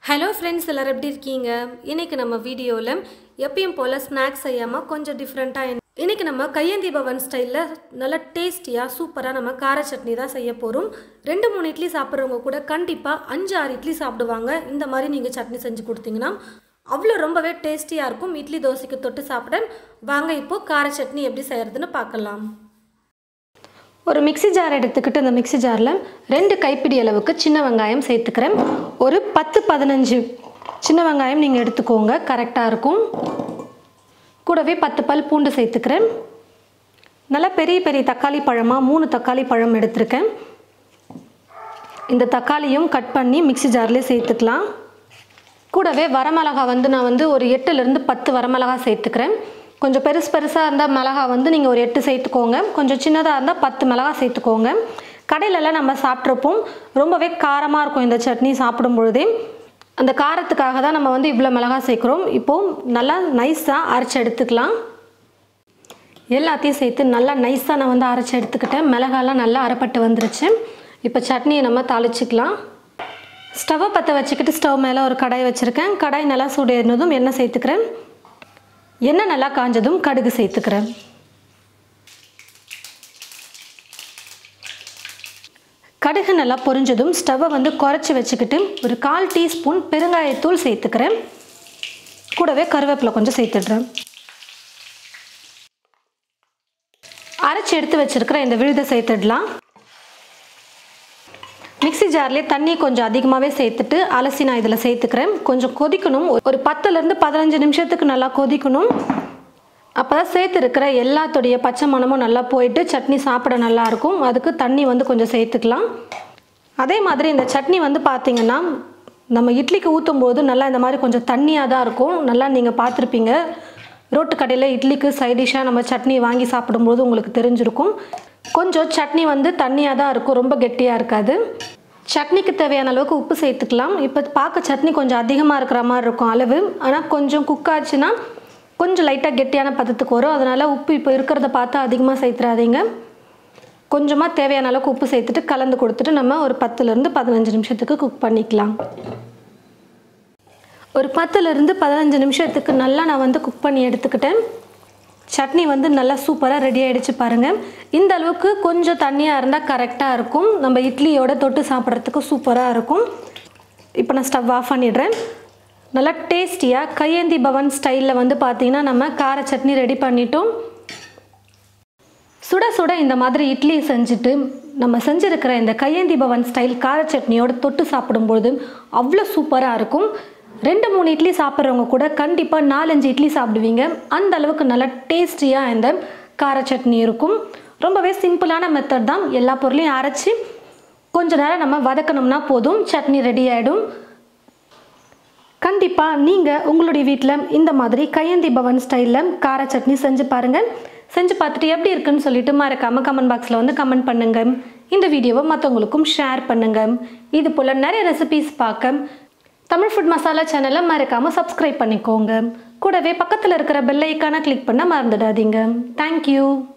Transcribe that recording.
hello friends எல்லோரும் எப்படி இருக்கீங்க இன்னைக்கு நம்ம வீடியோவில் எப்பயும் போல் ஸ்நாக்ஸ் செய்யாமல் கொஞ்சம் டிஃப்ரெண்ட்டாக இன்னைக்கு நம்ம கையேந்தி பவன் ஸ்டைலில் நல்லா டேஸ்டியாக சூப்பராக நம்ம கார சட்னி தான் செய்ய போகிறோம் ரெண்டு மூணு இட்லி சாப்பிட்றவங்க கூட கண்டிப்பாக அஞ்சு ஆறு இட்லி சாப்பிடுவாங்க இந்த மாதிரி நீங்கள் சட்னி செஞ்சு கொடுத்தீங்கன்னா அவ்வளோ ரொம்பவே டேஸ்டியாக இருக்கும் இட்லி தோசைக்கு தொட்டு சாப்பிட வாங்க இப்போது கார சட்னி எப்படி செய்கிறதுன்னு பார்க்கலாம் ஒரு மிக்ஸி ஜார் எடுத்துக்கிட்டு இந்த மிக்ஸி ஜாரில் ரெண்டு கைப்பிடி அளவுக்கு சின்ன வெங்காயம் சேர்த்துக்கிறேன் ஒரு பத்து பதினஞ்சு சின்ன வெங்காயம் நீங்கள் எடுத்துக்கோங்க கரெக்டாக இருக்கும் கூடவே பத்து பல் பூண்டு சேர்த்துக்கிறேன் நல்லா பெரிய பெரிய தக்காளி பழமாக மூணு தக்காளி பழம் எடுத்திருக்கேன் இந்த தக்காளியும் கட் பண்ணி மிக்ஸி ஜார்லேயே சேர்த்துக்கலாம் கூடவே வரமிளகா வந்து நான் வந்து ஒரு எட்டுலேருந்து பத்து வரமிளகா சேர்த்துக்கிறேன் கொஞ்சம் பெருசு பெருசாக இருந்தால் மிளகா வந்து நீங்கள் ஒரு எட்டு சேர்த்துக்கோங்க கொஞ்சம் சின்னதாக இருந்தால் பத்து மிளகா சேர்த்துக்கோங்க கடையிலலாம் நம்ம சாப்பிட்ருப்போம் ரொம்பவே காரமாக இருக்கும் இந்த சட்னி சாப்பிடும் பொழுதே அந்த காரத்துக்காக தான் நம்ம வந்து இவ்வளோ மிளகா சேர்க்குறோம் இப்போது நல்லா நைஸாக அரைச்சி எடுத்துக்கலாம் எல்லாத்தையும் சேர்த்து நல்லா நைஸாக நான் வந்து அரைச்சி எடுத்துக்கிட்டேன் மிளகாலாம் நல்லா அரைப்பட்டு வந்துருச்சு இப்போ சட்னியை நம்ம தாளிச்சிக்கலாம் ஸ்டவ்வை பற்ற வச்சுக்கிட்டு ஸ்டவ் மேலே ஒரு கடாய் வச்சுருக்கேன் கடாய் நல்லா சூடேறினதும் எண்ணெய் சேர்த்துக்கிறேன் எண்ணெய் நல்லா காஞ்சதும் கடுகு சேர்த்துக்கிறேன் கடுகு நல்லா பொரிஞ்சதும் ஸ்டவ்வை வந்து குறைச்சி வச்சுக்கிட்டு ஒரு கால் டீஸ்பூன் பெருங்காயத்தூள் சேர்த்துக்கிறேன் கூடவே கருவேப்பிலை கொஞ்சம் சேர்த்துடுறேன் அரைச்சி எடுத்து வச்சுருக்கிற இந்த விழுதை சேர்த்துடலாம் மிக்ஸி ஜார்லேயே தண்ணி கொஞ்சம் அதிகமாகவே சேர்த்துட்டு அலசி நான் இதில் சேர்த்துக்கிறேன் கொஞ்சம் கொதிக்கணும் ஒரு பத்துலேருந்து பதினஞ்சு நிமிஷத்துக்கு நல்லா கொதிக்கணும் அப்போ தான் சேர்த்துருக்கிற எல்லாத்துடைய பச்சை மணமும் நல்லா போயிட்டு சட்னி சாப்பிட நல்லாயிருக்கும் அதுக்கு தண்ணி வந்து கொஞ்சம் சேர்த்துக்கலாம் அதே மாதிரி இந்த சட்னி வந்து பார்த்திங்கன்னா நம்ம இட்லிக்கு ஊற்றும் போது நல்லா இந்த மாதிரி கொஞ்சம் தண்ணியாக தான் இருக்கும் நல்லா நீங்கள் பார்த்துருப்பீங்க ரோட்டு கடையில் இட்லிக்கு சைடிஷாக நம்ம சட்னி வாங்கி சாப்பிடும்போது உங்களுக்கு தெரிஞ்சிருக்கும் கொஞ்சம் சட்னி வந்து தண்ணியாக தான் இருக்கும் ரொம்ப கெட்டியாக இருக்காது சட்னிக்கு தேவையான அளவுக்கு உப்பு சேர்த்துக்கலாம் இப்போ பார்க்க சட்னி கொஞ்சம் அதிகமாக இருக்கிற மாதிரி இருக்கும் அளவு ஆனால் கொஞ்சம் குக் ஆச்சுன்னா கொஞ்சம் லைட்டாக கெட்டியான பதத்துக்கு வரும் அதனால் உப்பு இப்போ இருக்கிறத பார்த்து அதிகமாக சேர்த்துறாதீங்க கொஞ்சமாக தேவையான அளவுக்கு உப்பு சேர்த்துட்டு கலந்து கொடுத்துட்டு நம்ம ஒரு பத்துலேருந்து பதினஞ்சு நிமிஷத்துக்கு குக் பண்ணிக்கலாம் ஒரு பத்துலேருந்து பதினஞ்சு நிமிஷத்துக்கு நல்லா நான் வந்து குக் பண்ணி எடுத்துக்கிட்டேன் சட்னி வந்து நல்லா சூப்பராக ரெடி ஆகிடுச்சு பாருங்கள் இந்த அளவுக்கு கொஞ்சம் தண்ணியாக இருந்தால் கரெக்டாக இருக்கும் நம்ம இட்லியோட தொட்டு சாப்பிட்றதுக்கு சூப்பராக இருக்கும் இப்போ நான் ஸ்டவ் ஆஃப் பண்ணிடுறேன் நல்லா டேஸ்டியாக கையேந்தி பவன் ஸ்டைலில் வந்து பார்த்திங்கன்னா நம்ம கார சட்னி ரெடி பண்ணிட்டோம் சுட சுட இந்த மாதிரி இட்லி செஞ்சுட்டு நம்ம செஞ்சுருக்கிற இந்த கையேந்தி பவன் ஸ்டைல் கார சட்னியோட தொட்டு சாப்பிடும்போது அவ்வளோ சூப்பராக இருக்கும் ரெண்டு மூணு இட்லி சாப்பிட்றவங்க கூட கண்டிப்பாக நாலஞ்சு இட்லி சாப்பிடுவீங்க அந்த அளவுக்கு நல்லா டேஸ்டியாக இந்த கார சட்னி இருக்கும் ரொம்பவே சிம்பிளான மெத்தட் தான் எல்லா பொருளையும் அரைச்சி கொஞ்ச நேரம் நம்ம வதக்கணும்னா போதும் சட்னி ரெடி ஆகிடும் கண்டிப்பாக நீங்கள் உங்களுடைய வீட்டில் இந்த மாதிரி கையந்தி பவன் ஸ்டைலில் கார சட்னி செஞ்சு பாருங்கள் செஞ்சு பார்த்துட்டு எப்படி இருக்குன்னு சொல்லிட்டு மறக்காமல் கமெண்ட் பாக்ஸில் வந்து கமெண்ட் பண்ணுங்கள் இந்த வீடியோவை மற்றவங்களுக்கும் ஷேர் பண்ணுங்கள் இது போல் நிறைய ரெசிபீஸ் பார்க்க தமிழ் ஃபுட் மசாலா சேனலை மறக்காமல் சப்ஸ்கிரைப் பண்ணிக்கோங்க கூடவே பக்கத்தில் இருக்கிற பெல் ஐக்கானை கிளிக் பண்ண மறந்துடாதீங்க தேங்க்யூ